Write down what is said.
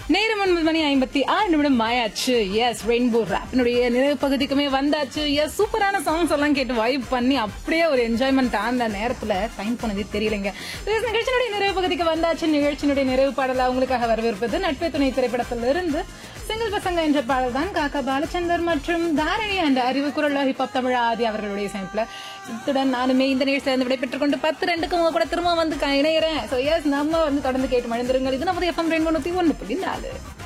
நேரம் ஒன்பது மணி ஐம்பத்தி ஆறு நிமிடம் ஆயாச்சு எஸ் ரெயின்போ ராப்பினுடைய நிறைவு பகுதிக்குமே வந்தாச்சு எஸ் சூப்பரான சாங்ஸ் எல்லாம் கேட்டு வைப் பண்ணி அப்படியே ஒரு என்ஜாய்மெண்ட் அந்த நேரத்துல டைம் போனதே தெரியலைங்க Yes, நிகழ்ச்சியினுடைய நிறைவு பகுதிக்கு வந்தாச்சு நிகழ்ச்சியினுடைய நிறைவு பாடலா உங்களுக்காக வரவிருப்பது நட்பே துணை திரைப்படத்திலிருந்து சிங்கிள் பசங்க என்ற பாடல் தான் காக்கா பாலச்சந்தர் மற்றும் தாரணி அண்ட் அறிவு குரல் ஹிப்ஹாப் தமிழ் ஆதி அவர்களுடைய சமைப்புல இத்துடன் நானுமே இந்த நிகழ்ச்சியில இருந்து விடைபெற்றுக் கொண்டு பத்து ரெண்டுக்கு உங்க கூட திரும்ப வந்து க- இணையறேன் சோ எஸ் நம்ம வந்து தொடர்ந்து கேட்டு மழுந்துருங்கள் இது நமது எஃப்எம் ரெண்டு நூத்தி ஒண்ணு புள்ளி நாலு